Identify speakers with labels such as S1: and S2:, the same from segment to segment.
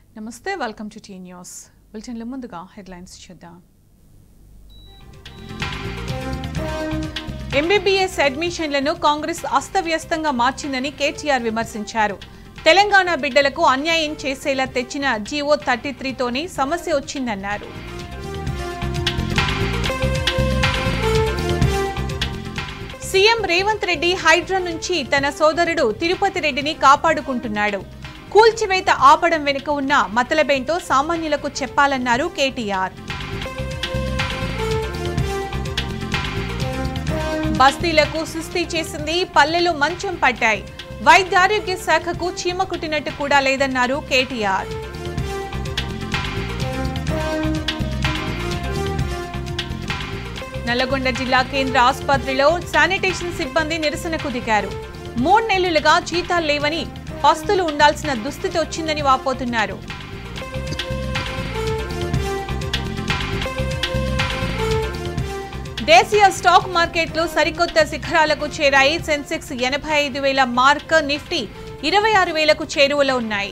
S1: నమస్తే welcome to T news బులెటిన్ల ముందుగా హెడ్లైన్స్ చూద్దాం ఎంబీబీఎస్ అడ్మిషన్లను కాంగ్రెస్ అస్తవ్యస్తంగా మార్చిందని కేటీఆర్ విమర్శించారు తెలంగాణ బిడ్డలకు అన్యాయం చేసేలా తెచ్చిన జీవో థర్టీ త్రీతోనే సమస్య వచ్చిందన్నారు సీఎం రేవంత్ రెడ్డి హైడ్రా నుంచి తన సోదరుడు తిరుపతి రెడ్డిని కాపాడుకుంటున్నాడు కూల్చివేత ఆపడం వెనుక ఉన్న మతలబేంటో సామాన్యులకు చెప్పాలన్నారు కేటీఆర్ బస్తీలకు సుస్థి చేసింది పల్లెలు మంచం పట్టాయి వైద్యారోగ్య శాఖకు చీమ కుట్టినట్టు కూడా లేదన్నారు కేటీఆర్ నల్లగొండ జిల్లా కేంద్ర ఆసుపత్రిలో శానిటేషన్ సిబ్బంది నిరసనకు దిగారు మూడు నెలలుగా జీతాలు లేవని పస్తులు ఉండాల్సిన దుస్థితి వచ్చిందని వాపోతున్నారు దేశీయ స్టాక్ మార్కెట్లు సరికొత్త శిఖరాలకు చేరాయి సెన్సెక్స్ ఎనభై ఐదు వేల మార్క్ నిఫ్టీ ఇరవై ఆరు వేలకు చేరువలో ఉన్నాయి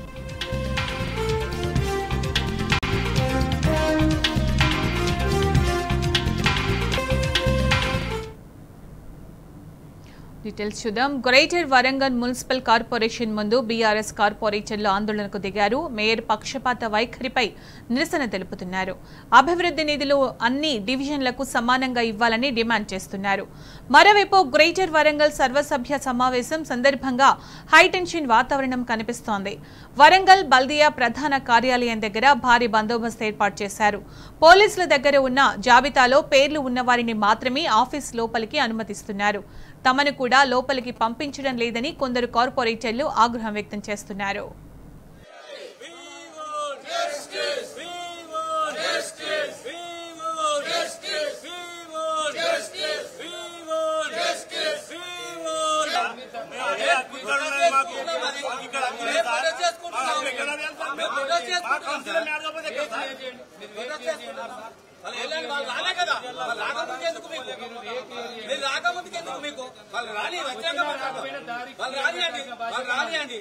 S1: డీటెయిల్స్ చూద్దాం గ్రేటర్ వరంగల్ మున్సిపల్ కార్పొరేషన్ ముందు బీఆర్ఎస్ కార్పొరేటర్లు ఆందోళనకు దిగారు మేయర్ పక్షపాత వైఖరిపై నిరసన తెలుపుతున్నారు అభివృద్ధి నిధులు అన్ని డివిజన్లకు సమానంగా ఇవ్వాలని డిమాండ్ చేస్తున్నారు మరోవైపు గ్రేటర్ వరంగల్ సర్వసభ్య సమావేశం సందర్భంగా హైటెన్షన్ వాతావరణం కనిపిస్తోంది వరంగల్ బల్దియా ప్రధాన కార్యాలయం దగ్గర భారీ బందోబస్తు ఏర్పాటు చేశారు పోలీసుల దగ్గర ఉన్న జాబితాలో పేర్లు ఉన్న వారిని మాత్రమే ఆఫీస్ లోపలికి అనుమతిస్తున్నారు తమను కూడా లోపలికి పంపించడం లేదని కొందరు కార్పొరేటర్లు ఆగ్రహం వ్యక్తం చేస్తున్నారు
S2: వాళ్ళు రాలే కదా వాళ్ళు రాకముందుకు ఎందుకు మీకు మీరు రాకముందుకు ఎందుకు మీకు వాళ్ళు రాని వచ్చాక మాట్లాడదాం. వాళ్ళు రానియండి వాళ్ళు రానియండి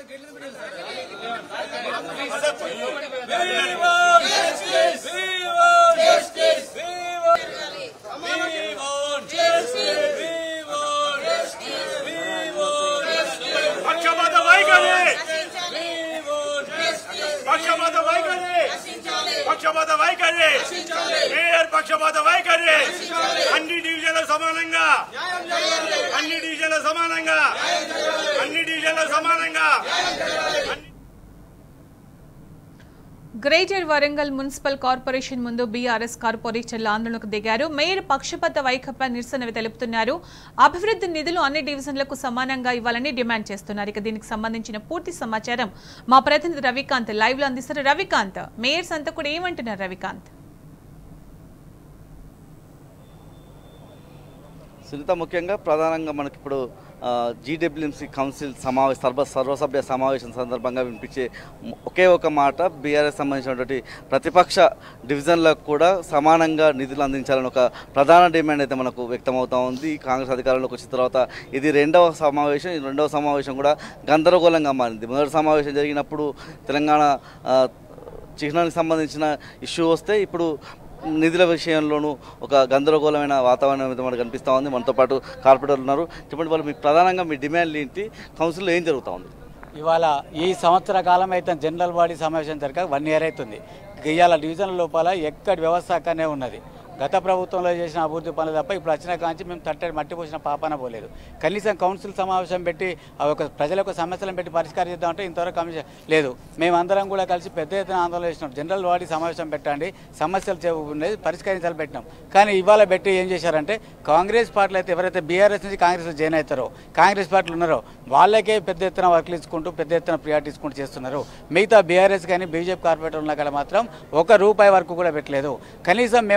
S2: We want justice. We want justice. We want- We want justice. We want justice. We want justice.
S3: పక్షపాత వైఖరి
S2: We want justice.
S3: పక్షపాత వైఖరి పక్షపాత వైఖరి మేయర్ పక్షపాత వైఖరి అన్ని డివిజన్ల సమానంగా అన్ని డివిజన్ల సమానంగా అన్ని డివిజన్ల సమానంగా అన్ని-
S1: గ్రేటర్ వరంగల్ మున్సిపల్ కార్పొరేషన్ ముందు బీఆర్ఎస్ కార్పొరేటర్లు ఆందోళనకు దిగారు మేయర్ పక్షపాత వైఖరిపై నిరసన తెలుపుతున్నారు అభివృద్ధి నిధులు అన్ని డివిజన్లకు సమానంగా ఇవ్వాలని డిమాండ్ చేస్తున్నారు ఇక దీనికి సంబంధించిన పూర్తి సమాచారం మా ప్రతినిధి రవికాంత్ లైవ్ లో అందిస్తారు రవికాంత్ మేయర్స్ అంతా కూడా ఏమంటున్నారు రవికాంత్
S4: సునీత ముఖ్యంగా ప్రధానంగా మనకి ఇప్పుడు జీడబ్ల్యూఎంసీ కౌన్సిల్ సమావేశ సర్వ సర్వసభ్య సమావేశం సందర్భంగా వినిపించే మ- ఒకే ఒక మాట బీఆర్ఎస్ సంబంధించినటువంటి ప్రతిపక్ష డివిజన్లకు కూడా సమానంగా నిధులు అందించాలని ఒక ప్రధాన డిమాండ్ అయితే మనకు వ్యక్తమవుతా ఉంది కాంగ్రెస్ అధికారంలోకి వచ్చిన తర్వాత ఇది రెండవ సమావేశం ఈ రెండవ సమావేశం కూడా గందరగోళంగా మారింది మొదటి సమావేశం జరిగినప్పుడు తెలంగాణ ఆ, చిహ్నానికి సంబంధించిన ఇష్యూ వస్తే ఇప్పుడు నిధుల విషయంలోనూ ఒక గందరగోళమైన వాతావరణం అయితే మనకు కనిపిస్తూ ఉంది మనతో పాటు కార్పొరేటర్లు ఉన్నారు చెప్పండి వాళ్ళు మీకు ప్రధానంగా మీ డిమాండ్లు ఏంటి కౌన్సిల్లో ఏం జరుగుతూ ఉంది
S5: ఇవాళ ఈ సంవత్సర కాలం అయితే జనరల్ బాడీ సమావేశం జరగక వన్ ఇయర్ అవుతుంది ఇవాళ డివిజన్ లోపల ఎక్కడి వ్యవస్థ అక్కడనే ఉన్నది గత ప్రభుత్వంలో చేసిన అభివృద్ధి పనులు తప్ప ఇప్పుడు వచ్చిన కాంచి మేము తట్టడి మట్టి పోసిన పాపన పోలేదు కనీసం కౌన్సిల్ సమావేశం పెట్టి ఆ ఒక ప్రజల యొక్క సమస్యలను పెట్టి పరిష్కారం చేద్దామంటే ఇంతవరకు కమిషన్ లేదు మేమందరం కూడా కలిసి పెద్ద ఎత్తున ఆందోళన చేసినాం జనరల్ బాడీ సమావేశం పెట్టండి సమస్యలు చే- ఉండేది పరిష్కరించాలి పెట్టినాం కానీ ఇవాళ పెట్టి ఏం చేశారంటే కాంగ్రెస్ పార్టీలు అయితే ఎవరైతే బీఆర్ఎస్ నుంచి కాంగ్రెస్ జాయిన్ అవుతారో కాంగ్రెస్ పార్టీలు ఉన్నారో వాళ్ళకే పెద్ద ఎత్తున వర్క్లు ఇచ్చుకుంటూ పెద్ద ఎత్తున ప్రియారిటీ ఇచ్చుకుంటూ చేస్తున్నారు మిగతా బీఆర్ఎస్ కానీ బీజేపీ కార్పొరేటర్ ఉన్న కాడ మాత్రం ఒక రూపాయి వరకు కూడా పెట్టలేదు కనీసం మేము ఒక ముప్పై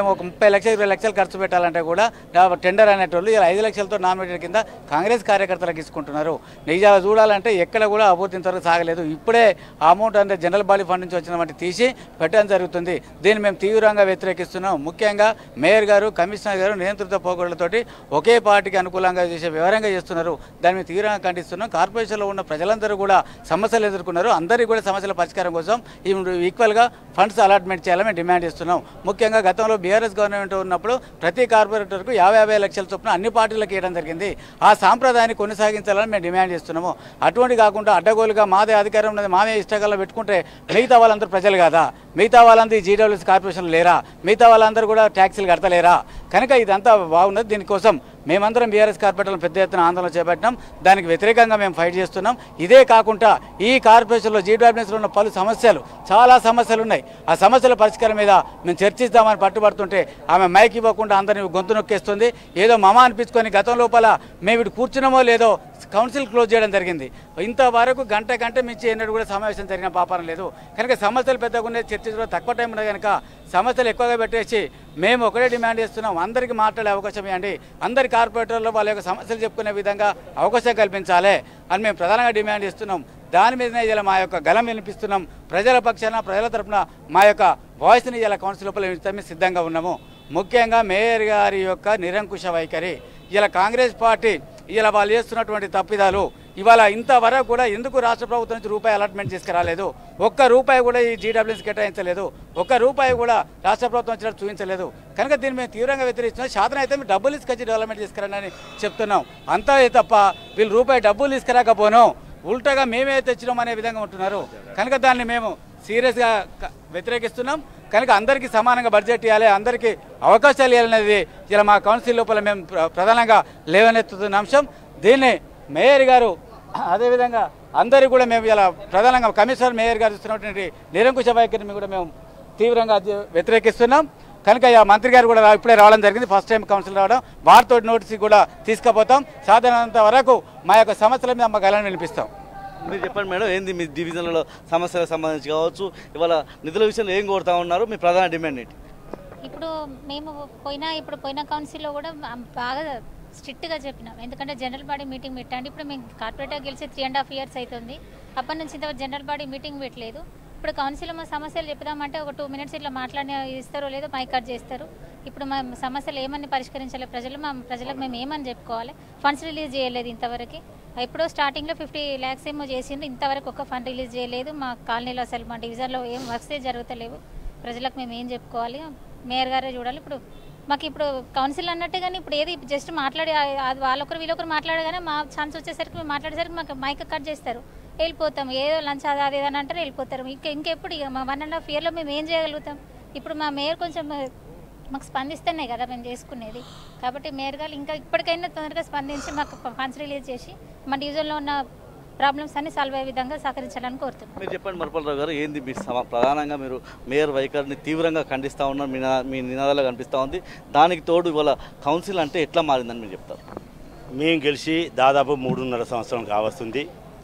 S5: ముప్పై లక్షలు ఇరవై లక్షలు ఖర్చు పెట్టాలంటే కూడా ఆ టెండర్ అనేటోళ్ళు ఇలా ఐదు లక్షలతో నామినేటెడ్ కింద కాంగ్రెస్ కార్యకర్తలకు ఇసుకుంటున్నారు నిజాలు చూడాలంటే ఎక్కడ కూడా అభివృద్ధి ఇంతవరకు సాగలేదు ఇప్పుడే ఆ అమౌంట్ అంటే జనరల్ బాడీ ఫండ్ నుంచి వచ్చిన వాటి తీసి పెట్టడం జరుగుతుంది దీన్ని మేము తీవ్రంగా వ్యతిరేకిస్తున్నాం ముఖ్యంగా మేయర్ గారు కమిషనర్ గారు నియంత్రిత పోగొళ్లతోటి ఒకే పార్టీకి అనుకూలంగా చేసే వివరంగా చేస్తున్నారు దాన్ని మేము తీవ్రంగా ఖండిస్తున్నాం కార్పొరేషన్లో ఉన్న ప్రజలందరూ కూడా సమస్యలు ఎదుర్కొన్నారు అందరికీ కూడా సమస్యల పరిష్కారం కోసం ఈ ఈక్వల్గా ఫండ్స్ అలాట్మెంట్ చేయాలని మేము డిమాండ్ చేస్తున్నాం ముఖ్యంగా గతంలో బీఆర్ఎస్ గవర్నమెంట్ ఉన్నప్పుడు ప్రతి కార్పొరేటర్కు యాభై యాభై లక్షల చొప్పున అన్ని పార్టీలకు ఇవ్వడం జరిగింది ఆ సాంప్రదాయాన్ని కొనసాగించాలని మేము డిమాండ్ చేస్తున్నాము అటువంటి కాకుండా అడ్డగోలుగా మాదే అధికారం ఉన్నది మామే ఇష్టకాల్లో పెట్టుకుంటే మిగతా వాళ్ళందరూ ప్రజలు కాదా మిగతా వాళ్ళందరూ జీడబ్ల్యూసీ కార్పొరేషన్ లేరా మిగతా వాళ్ళందరూ కూడా ట్యాక్సీలు కడతలేరా కనుక ఇదంతా బాగున్నది దీనికోసం మేమందరం బీఆర్ఎస్ కార్పొరేటర్లు పెద్ద ఎత్తున ఆందోళన చేపట్టినాం దానికి వ్యతిరేకంగా మేము ఫైట్ చేస్తున్నాం ఇదే కాకుండా ఈ కార్పొరేషన్లో జీడబ్ల్యూఎస్లో ఉన్న పలు సమస్యలు చాలా సమస్యలు ఉన్నాయి ఆ సమస్యల పరిష్కారం మీద మేము చర్చిస్తామని పట్టుబడుతుంటే ఆమె మైక్ ఇవ్వకుండా అందరిని గొంతు నొక్కేస్తుంది ఏదో మమ అనిపించుకొని గతం లోపల మేము ఇటు కూర్చున్నామో లేదో కౌన్సిల్ క్లోజ్ చేయడం జరిగింది ఇంతవరకు గంట గంట మించి ఎన్నడూ కూడా సమావేశం జరిగిన పాపారం లేదు కనుక సమస్యలు పెద్దగా ఉన్నాయి చర్చించడం తక్కువ టైం ఉన్నది కనుక సమస్యలు ఎక్కువగా పెట్టేసి మేము ఒకటే డిమాండ్ చేస్తున్నాం అందరికీ మాట్లాడే అవకాశం ఇవ్వండి అందరి కార్పొరేటర్లు వాళ్ళ యొక్క సమస్యలు చెప్పుకునే విధంగా అవకాశం కల్పించాలి అని మేము ప్రధానంగా డిమాండ్ చేస్తున్నాం దాని మీదనే ఇలా మా యొక్క గలం వినిపిస్తున్నాం ప్రజల పక్షాన ప్రజల తరపున మా యొక్క వాయిస్ని ఇలా కౌన్సిల్ లోపల వినిపించడానికి సిద్ధంగా ఉన్నాము ముఖ్యంగా మేయర్ గారి యొక్క నిరంకుశ వైఖరి ఇలా కాంగ్రెస్ పార్టీ ఇలా వాళ్ళు చేస్తున్నటువంటి తప్పిదాలు ఇవాళ ఇంతవరకు కూడా ఎందుకు రాష్ట్ర ప్రభుత్వం నుంచి రూపాయి అలాట్మెంట్ చేసుకురాలేదు ఒక్క రూపాయి కూడా ఈ జీడబ్ల్యూఎస్ కేటాయించలేదు ఒక్క రూపాయి కూడా రాష్ట్ర ప్రభుత్వం వచ్చినట్టు చూపించలేదు కనుక దీన్ని మేము తీవ్రంగా వ్యతిరేకిస్తున్నాం శాతం అయితే మీరు డబ్బులు తీసుకొచ్చి డెవలప్మెంట్ తీసుకురండి చెప్తున్నాం అంతా తప్ప వీళ్ళు రూపాయి డబ్బులు తీసుకురాకపోను ఉల్టాగా మేమే తెచ్చినాం అనే విధంగా ఉంటున్నారు కనుక దాన్ని మేము సీరియస్గా క- వ్యతిరేకిస్తున్నాం కనుక అందరికీ సమానంగా బడ్జెట్ ఇవ్వాలి అందరికీ అవకాశాలు ఇవ్వాలనేది ఇలా మా కౌన్సిల్ లోపల మేము ప్ర- ప్రధానంగా లేవనెత్తుతున్న అంశం దీన్ని మేయర్ గారు అదేవిధంగా అందరికీ కూడా మేము ఇలా ప్రధానంగా కమిషనర్ మేయర్ గారు ఇస్తున్నటువంటి నిరంకుశ వైఖరిని కూడా మేము తీవ్రంగా అధ్య- వ్యతిరేకిస్తున్నాం కనుక ఆ మంత్రి గారు కూడా రా- ఇప్పుడే రావడం జరిగింది ఫస్ట్ టైం కౌన్సిల్ రావడం వారితో నోటీస్ కూడా తీసుకుపోతాం సాధారణంత వరకు మా యొక్క సమస్యల మీద మా గలను వినిపిస్తాం
S4: మీరు చెప్పండి మేడం ఏంది మీ డివిజన్లలో సమస్యలకు సంబంధించి కావచ్చు ఇవాళ నిధుల విషయంలో ఏం కోరుతా ఉన్నారు మీ ప్రధాన డిమాండ్ ఏంటి
S6: ఇప్పుడు మేము పోయిన ఇప్పుడు పోయిన కౌన్సిల్లో కూడా బా- బాగా స్ట్రిక్ట్గా చెప్పినాం ఎందుకంటే జనరల్ బాడీ మీటింగ్ పెట్టండి ఇప్పుడు మేము కార్పొరేటర్ గెలిచి త్రీ అండ్ హాఫ్ ఇయర్స్ అవుతుంది అప్పటి నుంచి ఇంతవరకు జనరల్ బాడీ మీటింగ్ పెట్టలేదు ఇప్పుడు కౌన్సిల్లో మా సమస్యలు చెప్దామంటే ఒక టూ మినిట్స్ ఇట్లా మాట్లాడిన ఇస్తారో లేదో మైక్ కట్ చేస్తారు ఇప్పుడు మా సమస్యలు ఏమని పరిష్కరించాలి ప్రజలు మా ప్రజలకు మేము ఏమని చెప్పుకోవాలి ఫండ్స్ రిలీజ్ చేయలేదు ఇంతవరకు ఎప్పుడో స్టార్టింగ్లో ఫిఫ్టీ ల్యాక్స్ ఏమో చేసిండ్రు ఇంతవరకు ఒక ఫండ్ రిలీజ్ చేయలేదు మా కాలనీలో అసలు మా డివిజన్లో ఏం వర్క్సే జరుగుతలేవు ప్రజలకు మేము ఏం చెప్పుకోవాలి మేయర్ గారే చూడాలి ఇప్పుడు మాకు ఇప్పుడు కౌన్సిల్ అన్నట్టు కానీ ఇప్పుడు ఏది జస్ట్ మాట్లాడి ఆ- అది వాళ్ళొకరు వీళ్ళొకరు మాట్లాడగానే మా ఛాన్స్ వచ్చేసరికి మేము మాట్లాడేసరికి మాకు మైక్ కట్ చేస్తారు వెళ్ళిపోతాం ఏదో లంచ్ అది అది అని అంటారు వెళ్ళిపోతారు ఇంకా ఇంకెప్పుడు ఇక మా వన్ అండ్ హాఫ్ ఇయర్లో మేము ఏం చేయగలుగుతాం ఇప్పుడు మా మేయర్ కొంచెం మాకు స్పందిస్తేనే కదా మేము చేసుకునేది కాబట్టి మేయర్ గారు ఇంకా ఇప్పటికైనా తొందరగా స్పందించి మాకు ఫండ్స్ రిలీజ్ చేసి మా డివిజన్లో ఉన్న ప్రాబ్లమ్స్ అన్ని సాల్వ్ అయ్యే విధంగా సహకరించాలని కోరుతున్నాం
S4: మీరు చెప్పండి మరపలరావు గారు ఏంది మీ సమ ప్రధానంగా మీరు మేయర్ వైఖరిని తీవ్రంగా ఖండిస్తూ ఉన్నారు మీ నా- మీ నినాదాలు కనిపిస్తూ ఉంది దానికి తోడు ఇవాళ కౌన్సిల్ అంటే ఎట్లా మారిందని మీరు చెప్తారు
S3: మేము గెలిచి దాదాపు మూడున్నర సంవత్సరం కావస్తుంది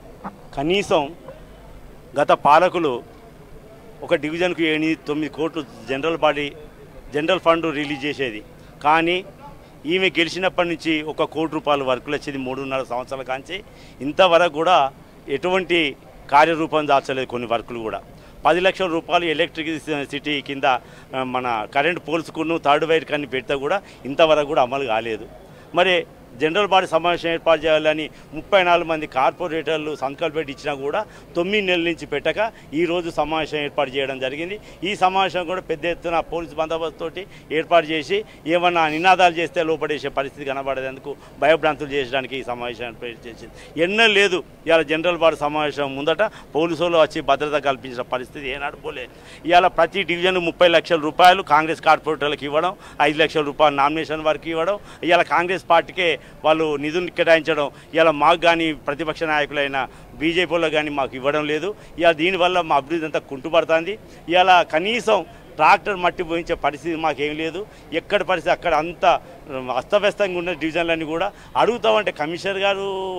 S3: కనీసం గత పాలకులు ఒక డివిజన్కు ఎనిమిది తొమ్మిది కోట్లు general body general fund release చేసేది కానీ ఈమె గెలిచినప్పటి నుంచి ఒక కోటి రూపాయలు వర్కులు వచ్చేది మూడున్నర సంవత్సరాల కాంచి ఇంతవరకు కూడా ఎటువంటి కార్యరూపం దాచలేదు కొన్ని వర్కులు కూడా పది లక్షల రూపాయలు ఎలక్ట్రిక్ సిటీ కింద ఆ, మన కరెంట్ పోల్స్కును థర్డ్ వైర్ కానీ పెడితే కూడా ఇంతవరకు కూడా అమలు కాలేదు మరి జనరల్ బాడీ సమావేశం ఏర్పాటు చేయాలని ముప్పై నాలుగు మంది కార్పొరేటర్లు సంతకాలు పెట్టి ఇచ్చినా కూడా తొమ్మిది నెలల నుంచి పెట్టక ఈ రోజు సమావేశం ఏర్పాటు చేయడం జరిగింది ఈ సమావేశం కూడా పెద్ద ఎత్తున పోలీస్ బందోబస్తు తోటి ఏర్పాటు చేసి ఏమన్నా నినాదాలు చేస్తే లోపడేసే పరిస్థితి కనబడేందుకు భయభ్రాంతులు చేసడానికి ఈ సమావేశం ఏర్పాటు చేసింది ఎన్నో లేదు ఇవాళ జనరల్ బాడీ సమావేశం ముందట పోలీసులు వచ్చి భద్రత కల్పించిన పరిస్థితి ఏనాడు పోలే ఇవాళ ప్రతి డివిజన్ ముప్పై లక్షల రూపాయలు కాంగ్రెస్ కార్పొరేటర్లకు ఇవ్వడం ఐదు లక్షల రూపాయలు నామినేషన్ వరకు ఇవ్వడం ఇవాళ కాంగ్రెస్ పార్టీకే వాళ్ళు నిధులు కేటాయించడం ఇవాళ మాకు కానీ ప్రతిపక్ష నాయకులైన బీజేపీలో కానీ మాకు ఇవ్వడం లేదు ఇవాళ దీనివల్ల మా అభివృద్ధి అంతా కుంటుపడుతుంది ఇవాళ కనీసం ట్రాక్టర్ మట్టి పోయించే పరిస్థితి మాకేం లేదు ఎక్కడ పరిస్థితి అక్కడ అంత అస్తవ్యస్తంగా ఉన్న డివిజన్లన్నీ కూడా అడుగుతామంటే కమిషనర్ గారు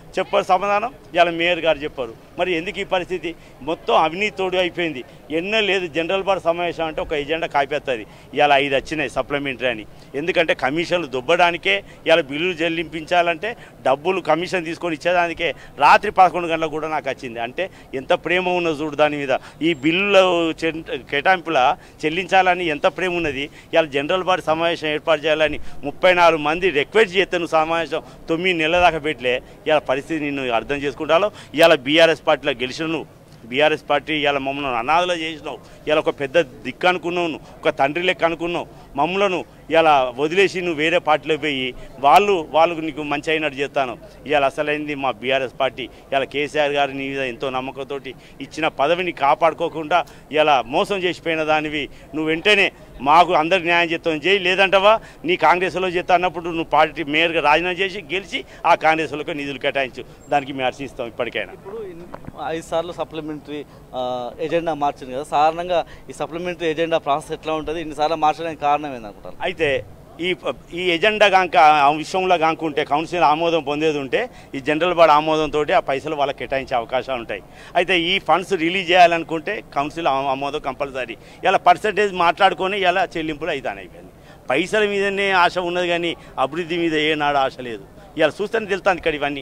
S3: చెప్పారు సమాధానం ఇలా మేయర్ గారు చెప్పారు మరి ఎందుకు ఈ పరిస్థితి మొత్తం అవినీతోడు అయిపోయింది ఎన్నో లేదు జనరల్ బాడీ సమావేశం అంటే ఒక ఎజెండా కాపేస్తుంది ఇలా ఐదు వచ్చినాయి సప్లిమెంటరీ అని ఎందుకంటే కమిషన్లు దుబ్బడానికే ఇలా బిల్లులు చెల్లింపించాలంటే డబ్బులు కమిషన్ తీసుకొని ఇచ్చేదానికే రాత్రి పదకొండు గంటలకు కూడా నాకు వచ్చింది అంటే ఎంత ప్రేమ ఉన్నదో చూడు దాని మీద ఈ బిల్లుల చెన్- కేటాయింపుల చెల్లించాలని ఎంత ప్రేమ ఉన్నది ఇలా జనరల్ బాడీ సమావేశం ఏర్పాటు చేయాలని ముప్పై నాలుగు మంది రిక్వెస్ట్ చేస్తే నువ్వు సమావేశం తొమ్మిది నెలల దాకా పెట్టలే ఇలా పరిస్థితి నిన్ను అర్థం చేసుకుంటాలో ఇలా బీఆర్ఎస్ పార్టీలో గెలిచిన నువ్వు బీఆర్ఎస్ పార్టీ ఇలా మమ్మల్ని అనాథలో చేసినావు ఇలా ఒక పెద్ద దిక్కు అనుకున్నావు నువ్వు ఒక తండ్రి లెక్క అనుకున్నావు మమ్మలను ఇలా వదిలేసి నువ్వు వేరే పార్టీలో పోయి వాళ్ళు వాళ్ళకు నీకు మంచి అయినట్టు చేస్తాను ఇవాళ అసలైంది మా బీఆర్ఎస్ పార్టీ ఇలా కేసీఆర్ గారు నీ మీద ఎంతో నమ్మకంతో ఇచ్చిన పదవిని కాపాడుకోకుండా ఇలా మోసం చేసిపోయిన దానివి నువ్వు వెంటనే మాకు అందరికి న్యాయం చేస్తావు చేయి లేదంటవా నీ కాంగ్రెస్లో చేస్తా అన్నప్పుడు నువ్వు పార్టీ మేయర్గా రాజీనామా చేసి గెలిచి ఆ కాంగ్రెస్లోకి నిధులు కేటాయించు దానికి మేము హర్షిస్తాం ఇప్పటికైనా
S4: ఇప్పుడు ఇన్- ఐదు సార్లు సప్లిమెంటరీ ఎజెండా మార్చింది కదా సాధారణంగా ఈ సప్లిమెంటరీ ఎజెండా ప్రాసెస్ ఎట్లా ఉంటుంది ఇన్నిసార్లు మార్చడానికి కారణం ఏందనుకుంటారు
S3: అయితే ఈ ఈ ఎజెండా కాంక ఆ విషయంలో కాంకుంటే కౌన్సిల్ ఆమోదం పొందేది ఉంటే ఈ జనరల్ బాడీ ఆమోదంతో ఆ పైసలు వాళ్ళకి కేటాయించే అవకాశాలు ఉంటాయి అయితే ఈ ఫండ్స్ రిలీజ్ చేయాలనుకుంటే కౌన్సిల్ ఆ- ఆమోదం కంపల్సరీ ఇలా పర్సంటేజ్ మాట్లాడుకొని ఇలా చెల్లింపులు అవుతాను అయిపోయింది పైసల మీదనే ఆశ ఉన్నది కానీ అభివృద్ధి మీద ఏనాడు ఆశ లేదు ఇలా చూస్తేనే తెలుస్తాను ఇక్కడ ఇవన్నీ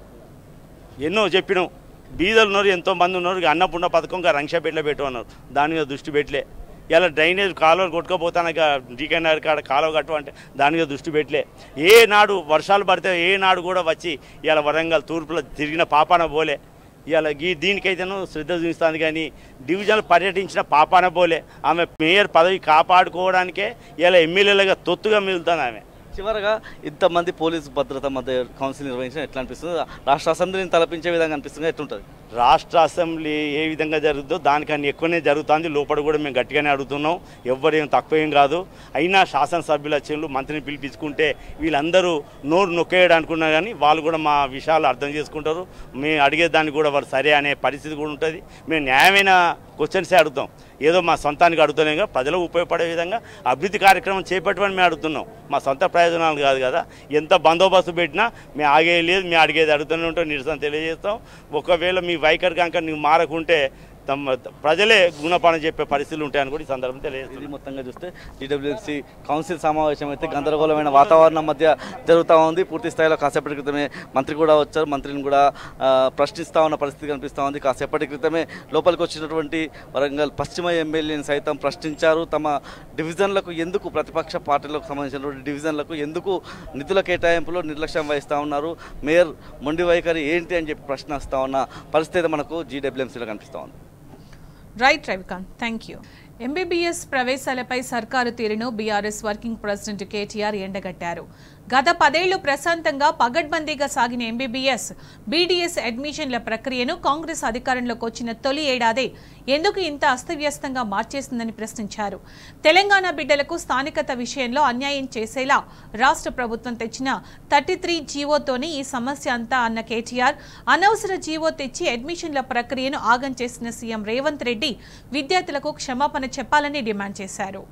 S3: ఎన్నో చెప్పినాం బీదలు ఉన్నారు ఎంతో మంది ఉన్నారు ఇక అన్నపూర్ణ పథకంగా రంక్షపేటలో పెట్టమన్నారు దాని మీద దృష్టి పెట్టలే ఇలా డ్రైనేజ్ కాలువలు కొట్టుకోపోతానక డీకెన్ఆర్ కాడ కాలువ కట్టు అంటే దాని మీద దృష్టి పెట్టలే ఏ నాడు వర్షాలు పడితే ఏ నాడు కూడా వచ్చి ఇలా వరంగల్ తూర్పులో తిరిగిన పాపాన పోలే ఇవాళ ఈ దీనికైతేనూ శ్రద్ధ చూపిస్తుంది కానీ డివిజన్లు పర్యటించిన పాపాన పోలే ఆమె మేయర్ పదవి కాపాడుకోవడానికే ఇలా ఎమ్మెల్యేలుగా తొత్తుగా మిగులుతుంది ఆమె
S4: చివరగా ఇంతమంది పోలీసు భద్రత మధ్య కౌన్సిల్ నిర్వహించిన ఎట్లా అనిపిస్తుంది రాష్ట్ర అసెంబ్లీని తలపించే విధంగా అనిపిస్తుంది ఎట్లుంటుంది
S3: రాష్ట్ర అసెంబ్లీ ఏ విధంగా జరుగుతుందో దానికన్నా ఎక్కువనే జరుగుతుంది లోపల కూడా మేము గట్టిగానే అడుగుతున్నాం ఎవ్వరేం తక్కువ ఏం కాదు అయినా శాసనసభ్యుల చెల్లు మంత్రిని పిలిపించుకుంటే వీళ్ళందరూ నోరు నొక్కేయడం అనుకున్నా కానీ వాళ్ళు కూడా మా విషయాలు అర్థం చేసుకుంటారు మేము అడిగేదాన్ని కూడా వారు సరే అనే పరిస్థితి కూడా ఉంటుంది మేము న్యాయమైన క్వశ్చన్సే అడుగుతాం ఏదో మా సొంతానికి అడుగుతున్నాం కదా ప్రజలకు ఉపయోగపడే విధంగా అభివృద్ధి కార్యక్రమం చేపట్టమని మేము అడుగుతున్నాం మా సొంత ప్రయోజనాలు కాదు కదా ఎంత బందోబస్తు పెట్టినా మేము ఆగేది లేదు మేము అడిగేది అడుగుతూనే ఉంటాం నిరసన తెలియజేస్తాం ఒకవేళ మీ వైఖరి కనుక నువ్వు మారకుంటే తమ ప్రజలే గుణపాఠం చెప్పే పరిస్థితులు ఉంటాయని కూడా ఈ సందర్భం తెలియజేస్తుంది
S4: ఇది మొత్తంగా చూస్తే డిడబ్ల్యూఎఫ్సి కౌన్సిల్ సమావేశం అయితే గందరగోళమైన వాతావరణం మధ్య జరుగుతూ ఉంది పూర్తి స్థాయిలో కాసేపటి క్రితమే మంత్రి కూడా వచ్చారు మంత్రిని కూడా ఆ, ప్రశ్నిస్తా ఉన్న పరిస్థితి కనిపిస్తూ ఉంది కాసేపటి క్రితమే లోపలికి వచ్చినటువంటి వరంగల్ పశ్చిమ ఎమ్మెల్యేని సైతం ప్రశ్నించారు తమ డివిజన్లకు ఎందుకు ప్రతిపక్ష పార్టీలకు సంబంధించినటువంటి డివిజన్లకు ఎందుకు నిధుల కేటాయింపులో నిర్లక్ష్యం వహిస్తూ ఉన్నారు మేయర్ మొండి వైఖరి ఏంటి అని చెప్పి ప్రశ్నిస్తూ ఉన్న పరిస్థితి మనకు జీడబ్ల్యూఎంసీలో కనిపిస్తూ ఉంది
S1: right Ravikanth thank you MBBS ప్రవేశాలపై సర్కారు తీరును బీఆర్ఎస్ వర్కింగ్ ప్రెసిడెంట్ కేటీఆర్ ఎండగట్టారు గత పదేళ్లు ప్రశాంతంగా పగడ్బందీగా సాగిన ఎంబీబీఎస్ బీడీఎస్ అడ్మిషన్ల ప్రక్రియను కాంగ్రెస్ అధికారంలోకి వచ్చిన తొలి ఏడాదే ఎందుకు ఇంత అస్తవ్యస్తంగా మార్చేసిందని ప్రశ్నించారు తెలంగాణ బిడ్డలకు స్థానికత విషయంలో అన్యాయం చేసేలా రాష్ట్ర ప్రభుత్వం తెచ్చిన థర్టీ త్రీ జీవోతోనే ఈ సమస్య అంతా అన్న కేటీఆర్ అనవసర జీవో తెచ్చి అడ్మిషన్ల ప్రక్రియను ఆగం చేసిన సీఎం రేవంత్ రెడ్డి విద్యార్థులకు క్షమాపణ చెప్పాలని డిమాండ్ చేశారు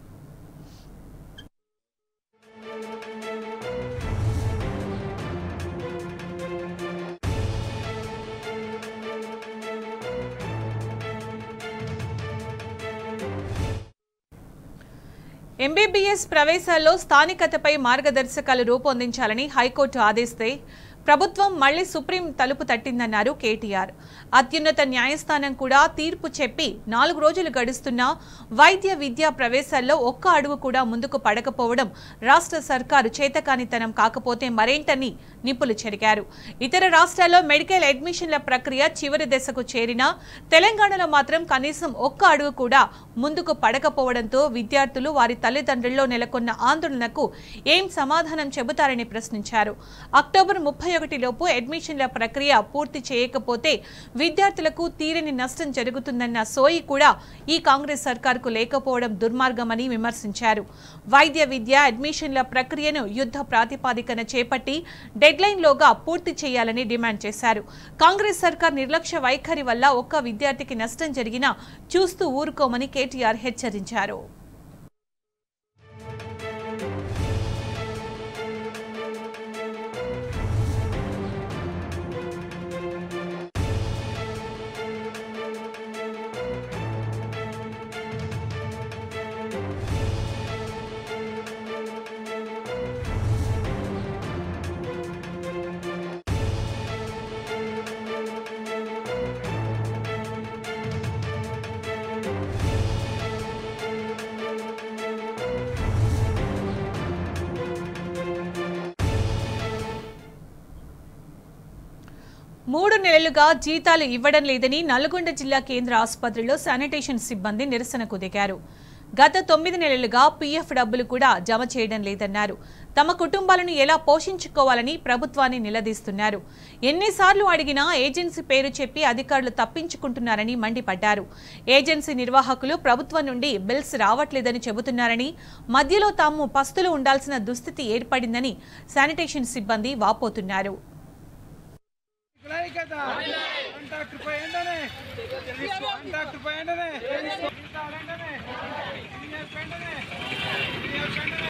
S1: ఎంబీబీఎస్ ప్రవేశాల్లో స్థానికతపై మార్గదర్శకాలు రూపొందించాలని హైకోర్టు ఆదేశిస్తే ప్రభుత్వం మళ్లీ సుప్రీం తలుపు తట్టిందన్నారు కేటీఆర్ అత్యున్నత న్యాయస్థానం కూడా తీర్పు చెప్పి నాలుగు రోజులు గడుస్తున్నా వైద్య విద్యా ప్రవేశాల్లో ఒక్క అడుగు కూడా ముందుకు పడకపోవడం రాష్ట్ర సర్కారు చేతకానితనం కాకపోతే మరేంటని నిప్పులు చెరిగారు ఇతర రాష్ట్రాల్లో మెడికల్ అడ్మిషన్ల ప్రక్రియ చివరి దశకు చేరినా తెలంగాణలో మాత్రం కనీసం ఒక్క అడుగు కూడా ముందుకు పడకపోవడంతో విద్యార్థులు వారి తల్లిదండ్రుల్లో నెలకొన్న ఆందోళనకు ఏం సమాధానం చెబుతారని ప్రశ్నించారు అక్టోబర్ ముప్పై ఒకటిలోపు అడ్మిషన్ల ప్రక్రియ పూర్తి చేయకపోతే విద్యార్థులకు తీరని నష్టం జరుగుతుందన్న సోయి కూడా ఈ కాంగ్రెస్ సర్కార్కు లేకపోవడం దుర్మార్గమని విమర్శించారు వైద్య విద్య అడ్మిషన్ల ప్రక్రియను యుద్ధ ప్రాతిపాదికన చేపట్టి డెడ్లైన్లోగా పూర్తి చేయాలని డిమాండ్ చేశారు కాంగ్రెస్ సర్కార్ నిర్లక్ష్య వైఖరి వల్ల ఒక్క విద్యార్థికి నష్టం జరిగినా చూస్తూ ఊరుకోమని కేటీఆర్ హెచ్చరించారు మూడు నెలలుగా జీతాలు ఇవ్వడం లేదని నల్గొండ జిల్లా కేంద్ర ఆసుపత్రిలో శానిటేషన్ సిబ్బంది నిరసనకు దిగారు గత తొమ్మిది నెలలుగా పీఎఫ్ డబ్బులు కూడా జమ చేయడం లేదన్నారు తమ కుటుంబాలను ఎలా పోషించుకోవాలని ప్రభుత్వాన్ని నిలదీస్తున్నారు ఎన్నిసార్లు అడిగినా ఏజెన్సీ పేరు చెప్పి అధికారులు తప్పించుకుంటున్నారని మండిపడ్డారు ఏజెన్సీ నిర్వాహకులు ప్రభుత్వం నుండి బిల్స్ రావట్లేదని చెబుతున్నారని మధ్యలో తాము పస్తులు ఉండాల్సిన దుస్థితి ఏర్పడిందని శానిటేషన్ సిబ్బంది వాపోతున్నారు
S7: వినాయకత కాంటాక్ట్ పై వెంటనే కాంటాక్ట్ పై వెంటనే జీతాలు వెంటనే సీనియర్స్ వెంటనే సీనియర్స్ వెంటనే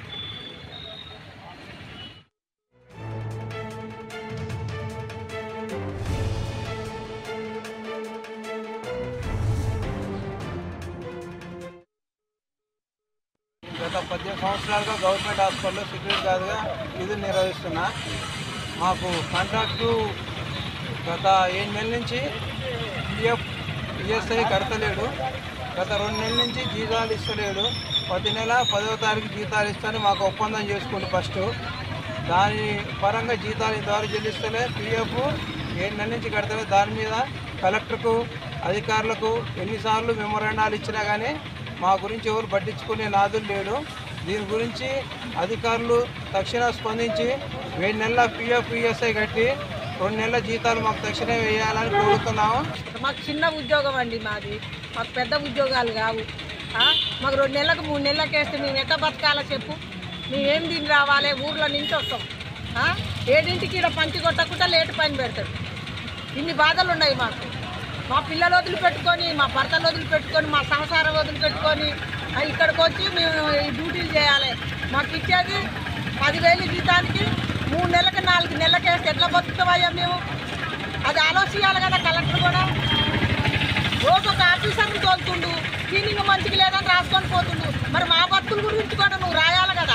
S7: గత పద్దెనిమిది సంవత్సరాలుగా గవర్నమెంట్ హాస్పిటల్లో సెక్యూరిటీ గార్డ్గా విధులు నిర్వహిస్తున్నా మాకు కాంట్రాక్టు గత ఏడు నెలల నుంచి పిఎఫ్ ఈఎస్ఐ కడతలేడు గత రెండు నెలల నుంచి జీతాలు ఇస్తలేడు ప్రతి నెల పదవ తారీఖు జీతాలు ఇస్తాను మాకు ఒప్పందం చేసుకుంటు ఫస్ట్ దాని పరంగా జీతాలు ఇంతవరకు చెల్లిస్తలే పిఎఫ్ ఏడు నెలల నుంచి కడతలేదు దాని మీద కలెక్టర్కు అధికారులకు ఎన్నిసార్లు మెమోరాండాలు ఇచ్చినా కానీ మా గురించి ఎవరు పట్టించుకునే నాదులు లేడు దీని గురించి అధికారులు తక్షణ స్పందించి ఏడు నెలల పిఎఫ్ ఈఎస్ఐ కట్టి రెండు నెలల జీతాలు మాకు తక్షణమే వేయాలని కోరుతున్నాము
S8: మాకు చిన్న ఉద్యోగం అండి మాది మాకు పెద్ద ఉద్యోగాలు కావు ఆ? మాకు రెండు నెలలకు మూడు నెలలకు వేస్తే మేము ఎట్లా బతకాలో చెప్పు మేమేం తిని రావాలి ఊర్లో నుంచి వస్తాం ఆ? ఏడింటికి ఇక్కడ పంచి కొట్టకుండా లేటు పని పెడతాడు ఇన్ని బాధలు ఉన్నాయి మాకు మా పిల్లలు వదిలిపెట్టుకొని మా భర్తలు వదిలిపెట్టుకొని మా సంసారం వదిలిపెట్టుకొని ఆ, ఇక్కడికి వచ్చి మేము ఈ డ్యూటీలు చేయాలి మాకు ఇచ్చేది పదివేలు జీతానికి మూడు నెలలకు నాలుగు నెలలకు వేస్తే ఎట్లా బతుకుతామయ్యా మేము అది ఆలోచించాలి కదా కలెక్టర్ కూడా రోజు ఒక ఆఫీసర్ని తోలుతుండు క్లీనింగ్ మంచిగా లేదని రాసుకొని పోతుండు మరి మా బతుకుల గురించి కూడా నువ్వు రాయాలి కదా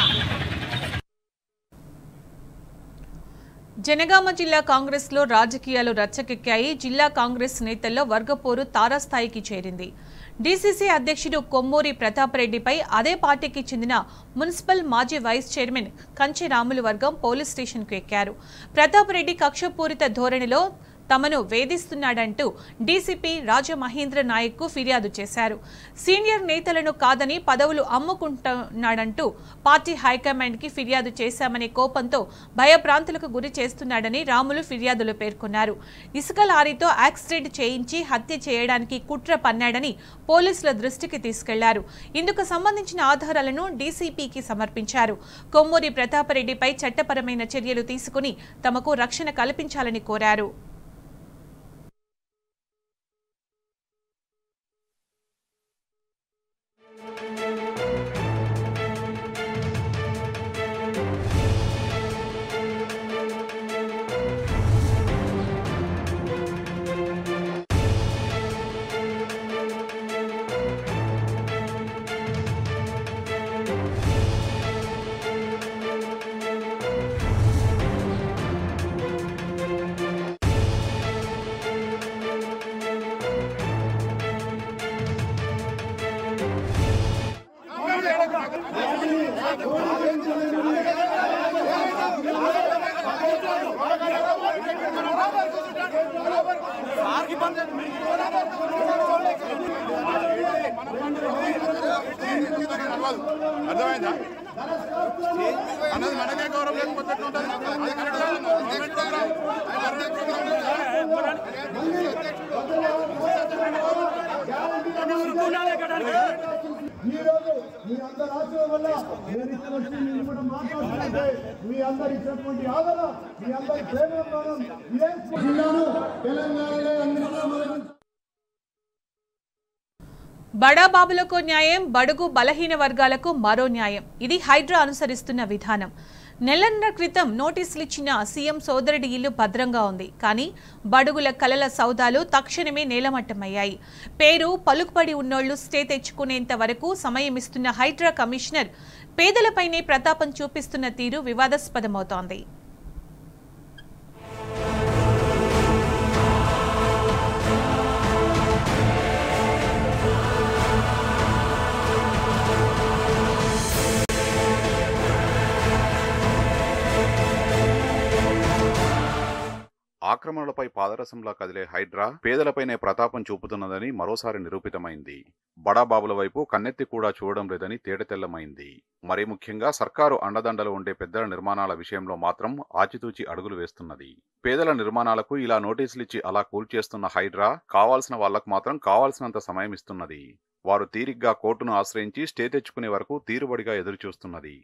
S1: జనగామ జిల్లా కాంగ్రెస్ లో రాజకీయాలు రచ్చకెక్కాయి జిల్లా కాంగ్రెస్ నేతల్లో వర్గపోరు తారాస్థాయికి చేరింది డీసీసీ అధ్యక్షుడు కొమ్మూరి ప్రతాపరెడ్డిపై అదే పార్టీకి చెందిన మున్సిపల్ మాజీ వైస్ చైర్మన్ కంచె రాములు వర్గం పోలీస్ స్టేషన్కు ఎక్కారు ప్రతాపరెడ్డి కక్షపూరిత ధోరణిలో తమను వేధిస్తున్నాడంటూ డీసీపీ రాజమహేంద్ర నాయక్కు ఫిర్యాదు చేశారు సీనియర్ నేతలను కాదని పదవులు అమ్ముకుంటున్నాడంటూ పార్టీ హైకమాండ్కి ఫిర్యాదు చేశామనే కోపంతో భయభ్రాంతులకు గురి చేస్తున్నాడని రాములు ఫిర్యాదులో పేర్కొన్నారు ఇసుక లారీతో యాక్సిడెంట్ చేయించి హత్య చేయడానికి కుట్ర పన్నాడని పోలీసుల దృష్టికి తీసుకెళ్లారు ఇందుకు సంబంధించిన ఆధారాలను డీసీపీకి సమర్పించారు కొమ్మూరి ప్రతాపరెడ్డిపై చట్టపరమైన చర్యలు తీసుకుని తమకు రక్షణ కల్పించాలని కోరారు
S9: అర్థమైందా అన్నది మనకే గౌరవం లేకపోతే ఎట్లా ఉంటుంది? అది కరెక్ట్ కాదు. Government program. అది గవర్నమెంట్ ప్రోగ్రామ్.
S10: ఈరోజు మీ అందరి ఆశయం వల్ల నేను ఇక్కడ వచ్చి మీరు కూడా మాట్లాడుతుంటే మీ అందరు ఇచ్చినటువంటి ఆదరణ మీ అందరి ప్రేమ జిల్లాను తెలంగాణలో అన్నింటిలో మొదలు
S1: బడాబాబులకు న్యాయం బడుగు బలహీన వర్గాలకు మరో న్యాయం ఇది హైడ్రా అనుసరిస్తున్న విధానం నెలన్నర క్రితం నోటీసులు ఇచ్చిన సీఎం సోదరుడి ఇల్లు భద్రంగా ఉంది కానీ బడుగుల కలల సౌదాలు తక్షణమే నేలమట్టమయ్యాయి పేరు పలుకుబడి ఉన్నోళ్లు స్టే తెచ్చుకునేంత వరకు సమయం ఇస్తున్న హైడ్రా కమిషనర్ పేదలపైనే ప్రతాపం చూపిస్తున్న తీరు వివాదాస్పదమవుతోంది
S11: ఆక్రమ ఆక్రమణలపై పాదరసంలా కదిలే హైడ్రా పేదలపైనే ప్రతాపం చూపుతున్నదని మరోసారి నిరూపితమైంది బడాబాబుల వైపు కన్నెత్తి కూడా చూడడం లేదని తేటతెల్లమైంది మరీ ముఖ్యంగా సర్కారు అండదండలు ఉండే పెద్దల నిర్మాణాల విషయంలో మాత్రం ఆచితూచి అడుగులు వేస్తున్నది పేదల నిర్మాణాలకు ఇలా నోటీసులిచ్చి అలా కూల్చేస్తున్న హైడ్రా కావాల్సిన వాళ్లకు మాత్రం కావాల్సినంత సమయం ఇస్తున్నది వారు తీరిగ్గా కోర్టును ఆశ్రయించి స్టే తెచ్చుకునే వరకు తీరుబడిగా ఎదురుచూస్తున్నది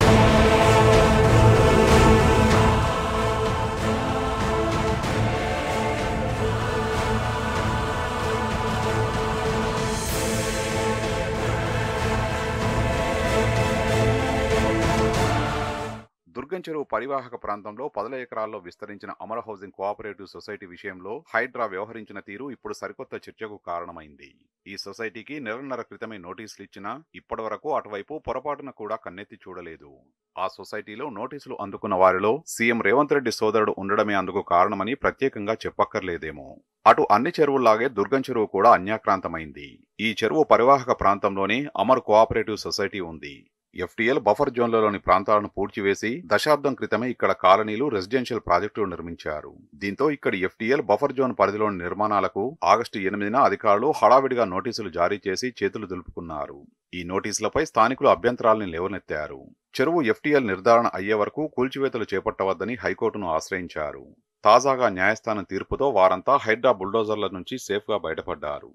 S11: దుర్గం చెరువు పరివాహక ప్రాంతంలో పదుల ఎకరాల్లో విస్తరించిన అమర హౌసింగ్ కోఆపరేటివ్ సొసైటీ విషయంలో హైడ్రా వ్యవహరించిన తీరు ఇప్పుడు సరికొత్త చర్చకు కారణమైంది ఈ సొసైటీకి నెలన్నర క్రితమే నోటీసులు ఇచ్చినా ఇప్పటివరకు అటువైపు పొరపాటున కూడా కన్నెత్తి చూడలేదు ఆ సొసైటీలో నోటీసులు అందుకున్న వారిలో సీఎం రేవంత్ రెడ్డి సోదరుడు ఉండడమే అందుకు కారణమని ప్రత్యేకంగా చెప్పక్కర్లేదేమో అటు అన్ని చెరువుల్లాగే దుర్గం చెరువు కూడా అన్యాక్రాంతమైంది ఈ చెరువు పరివాహక ప్రాంతంలోనే అమర్ కోఆపరేటివ్ సొసైటీ ఉంది ఎఫ్టీఎల్ బఫర్ జోన్లలోని ప్రాంతాలను పూడ్చివేసి దశాబ్దం క్రితమే ఇక్కడ కాలనీలు రెసిడెన్షియల్ ప్రాజెక్టులు నిర్మించారు దీంతో ఇక్కడ ఎఫ్టీఎల్ బఫర్ జోన్ పరిధిలోని నిర్మాణాలకు ఆగస్టు ఎనిమిదిన అధికారులు హడావిడిగా నోటీసులు జారీ చేసి చేతులు దులుపుకున్నారు ఈ నోటీసులపై స్థానికులు అభ్యంతరాల్ని లేవనెత్తారు చెరువు ఎఫ్టీఎల్ నిర్ధారణ అయ్యే వరకు కూల్చివేతలు చేపట్టవద్దని హైకోర్టును ఆశ్రయించారు తాజాగా న్యాయస్థానం తీర్పుతో వారంతా హైడ్రా బుల్డోజర్ల నుంచి సేఫ్గా బయటపడ్డారు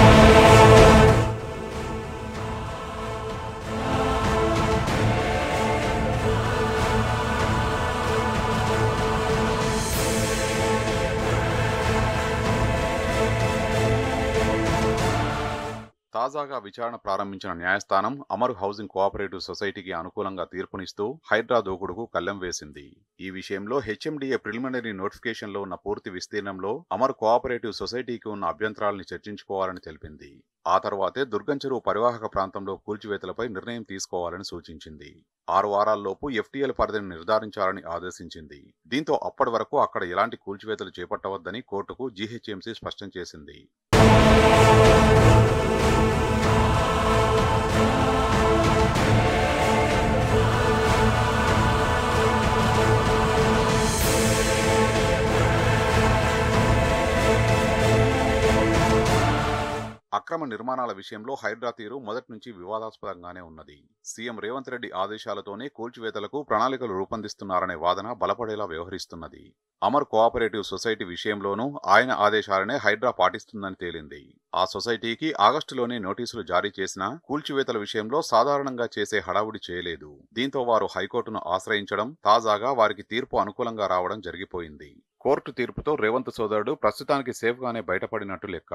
S11: తాజాగా విచారణ ప్రారంభించిన న్యాయస్థానం అమర్ హౌసింగ్ కోఆపరేటివ్ సొసైటీకి అనుకూలంగా తీర్పునిస్తూ హైడ్రా దూకుడుకు కళ్ళెం వేసింది ఈ విషయంలో హెచ్ఎండిఏ ప్రిలిమినరీ నోటిఫికేషన్లో ఉన్న పూర్తి విస్తీర్ణంలో అమర్ కోఆపరేటివ్ సొసైటీకి ఉన్న అభ్యంతరాలను చర్చించుకోవాలని తెలిపింది ఆ తర్వాతే దుర్గం చెరువు పరివాహక ప్రాంతంలో కూల్చివేతలపై నిర్ణయం తీసుకోవాలని సూచించింది ఆరు వారాల్లోపు ఎఫ్టీఎల్ పరిధిని నిర్ధారించాలని ఆదేశించింది దీంతో అప్పటి వరకు అక్కడ ఎలాంటి కూల్చివేతలు చేపట్టవద్దని కోర్టుకు జీహెచ్ఎంసీ స్పష్టం చేసింది అక్రమ నిర్మాణాల విషయంలో హైడ్రా తీరు మొదటి నుంచి వివాదాస్పదంగానే ఉన్నది సీఎం రేవంత్ రెడ్డి ఆదేశాలతోనే కూల్చివేతలకు ప్రణాళికలు రూపొందిస్తున్నారనే వాదన బలపడేలా వ్యవహరిస్తున్నది అమర్ కోఆపరేటివ్ సొసైటీ విషయంలోనూ ఆయన ఆదేశాలనే హైడ్రా పాటిస్తుందని తేలింది ఆ సొసైటీకి ఆగస్టులోనే నోటీసులు జారీ చేసినా కూల్చివేతల విషయంలో సాధారణంగా చేసే హడావుడి చేయలేదు దీంతో వారు హైకోర్టును ఆశ్రయించడం తాజాగా వారికి తీర్పు అనుకూలంగా రావడం జరిగిపోయింది కోర్టు తీర్పుతో రేవంత్ సోదరుడు ప్రస్తుతానికి సేఫ్గానే బయటపడినట్టు లెక్క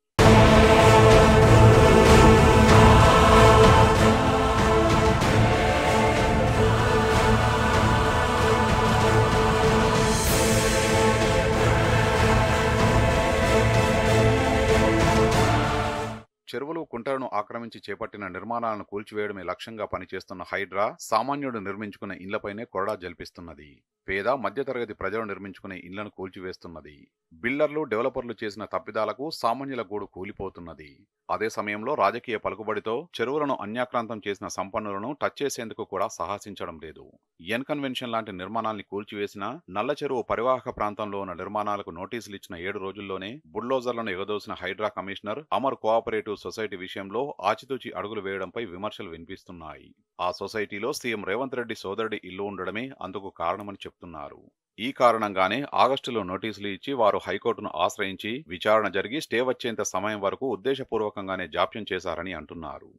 S11: చెరువులు కుంటలను ఆక్రమించి చేపట్టిన నిర్మాణాలను కూల్చివేయడమే లక్ష్యంగా పనిచేస్తున్న హైడ్రా సామాన్యుడు నిర్మించుకునే ఇళ్లపైనే కొరడా జల్పిస్తున్నది పేద మధ్యతరగతి ప్రజలు నిర్మించుకునే ఇళ్లను కూల్చివేస్తున్నది బిల్డర్లు డెవలపర్లు చేసిన తప్పిదాలకు సామాన్యుల గూడు కూలిపోతున్నది అదే సమయంలో రాజకీయ పలుకుబడితో చెరువులను అన్యాక్రాంతం చేసిన సంపన్నులను టచ్ చేసేందుకు కూడా సాహసించడం లేదు ఎన్ కన్వెన్షన్ లాంటి నిర్మాణాల్ని కూల్చివేసిన నల్ల చెరువు పరివాహక ప్రాంతంలో ఉన్న నిర్మాణాలకు నోటీసులు ఇచ్చిన ఏడు రోజుల్లోనే బుల్డోజర్లను ఎగదోసిన Hydraa commissioner Amar cooperative society విషయంలో ఆచితూచి అడుగులు వేయడంపై విమర్శలు వినిపిస్తున్నాయి ఆ సొసైటీలో సీఎం రేవంత్ రెడ్డి సోదరుడి ఇల్లు ఉండడమే అందుకు కారణమని చెప్తున్నారు ఈ కారణంగానే ఆగస్టులో నోటీసులు ఇచ్చి వారు హైకోర్టును ఆశ్రయించి విచారణ జరిగి స్టే వచ్చేంత సమయం వరకు ఉద్దేశపూర్వకంగానే జాప్యం చేశారని అంటున్నారు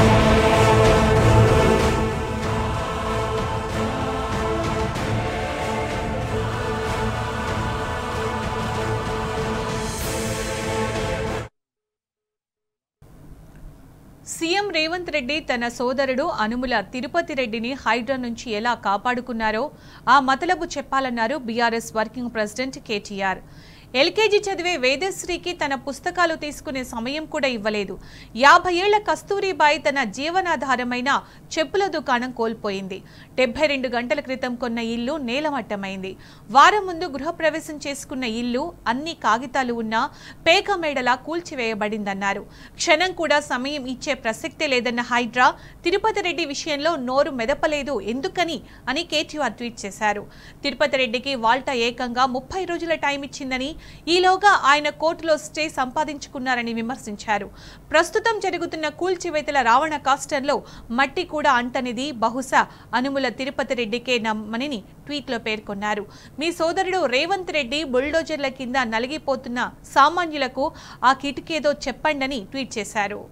S1: సీఎం రేవంత్ రెడ్డి తన సోదరుడు అనుముల తిరుపతి రెడ్డిని హైడ్రా నుంచి ఎలా కాపాడుకున్నారో ఆ మతలబు చెప్పాలన్నారు BRS working president KTR LKG చదివే వేదశ్రీకి తన పుస్తకాలు తీసుకునే సమయం కూడా ఇవ్వలేదు యాభై ఏళ్ల కస్తూరిబాయి తన జీవనాధారమైన చెప్పుల దుకాణం కోల్పోయింది డెబ్బై రెండు గంటల క్రితం కొన్న ఇల్లు నేలమట్టమైంది వారం ముందు గృహప్రవేశం చేసుకున్న ఇల్లు అన్ని కాగితాలు ఉన్నా పేక మేడలా కూల్చివేయబడిందన్నారు క్షణం కూడా సమయం ఇచ్చే ప్రసక్తే లేదన్న హైడ్రా తిరుపతి రెడ్డి విషయంలో నోరు మెదపలేదు ఎందుకని అని కేటీఆర్ ట్వీట్ చేశారు తిరుపతి రెడ్డికి వాల్టా ఏకంగా ముప్పై రోజుల టైం ఇచ్చిందని ఈలోగా ఆయన కోర్టులో స్టే సంపాదించుకున్నారని విమర్శించారు ప్రస్తుతం జరుగుతున్న కూల్చివేతల రావణ కాస్టంలో మట్టి కూడా అంటనిది బహుశా అనుముల తిరుపతి రెడ్డికే నమ్మని ట్వీట్లో పేర్కొన్నారు మీ సోదరుడు రేవంత్ రెడ్డి బుల్డోజర్ల కింద నలిగిపోతున్న సామాన్యులకు ఆ కిటికేదో చెప్పండని ట్వీట్ చేశారు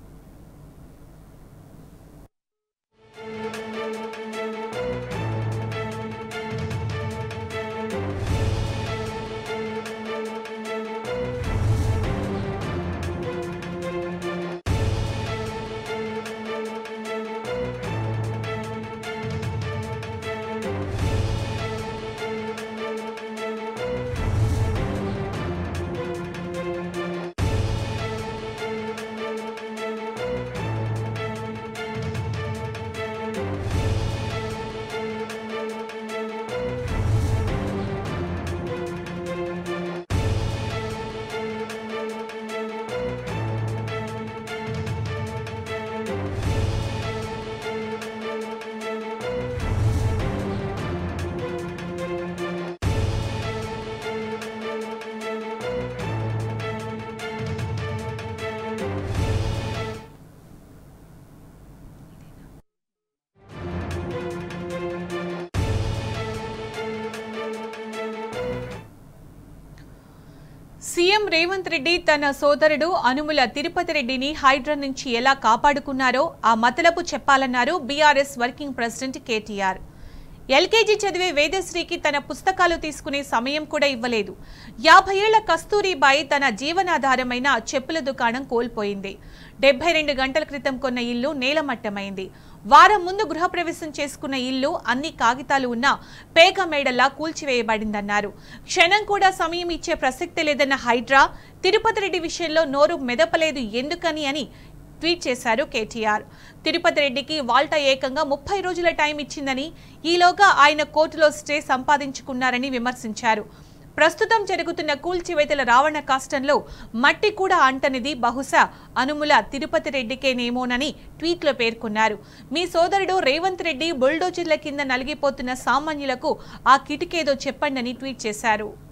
S1: సీఎం రేవంత్ రెడ్డి తన సోదరుడు అనుముల తిరుపతి రెడ్డిని హైడ్రా నుంచి ఎలా కాపాడుకున్నారో ఆ మతలపు చెప్పాలన్నారు BRS working president KTR LKG చదివే వేదశ్రీకి తన పుస్తకాలు తీసుకునే సమయం కూడా ఇవ్వలేదు యాభై ఏళ్ల కస్తూరిబాయి తన జీవనాధారమైన చెప్పుల దుకాణం కోల్పోయింది డెబ్బై రెండు గంటల క్రితం కొన్న ఇల్లు నేలమట్టమైంది వారం ముందు గృహప్రవేశం చేసుకున్న ఇల్లు అన్ని కాగితాలు ఉన్నా పేక మేడల్లా కూల్చివేయబడిందన్నారు క్షణం కూడా సమయం ఇచ్చే ప్రసక్తి లేదన్న హైడ్రా తిరుపతి రెడ్డి విషయంలో నోరు మెదపలేదు ఎందుకని అని ట్వీట్ చేశారు కేటీఆర్ తిరుపతి రెడ్డికి వాల్టా ఏకంగా ముప్పై రోజుల టైం ఇచ్చిందని ఈలోగా ఆయన కోర్టులో స్టే సంపాదించుకున్నారని విమర్శించారు ప్రస్తుతం జరుగుతున్న కూల్చివేతల రావణ కాష్టంలో మట్టి కూడా అంటనిది బహుశా అనుముల తిరుపతి రెడ్డికేనేమోనని ట్వీట్లో పేర్కొన్నారు మీ సోదరుడు రేవంత్ రెడ్డి బుల్డోజర్ల కింద నలిగిపోతున్న సామాన్యులకు ఆ కిటికేదో చెప్పండని ట్వీట్ చేశారు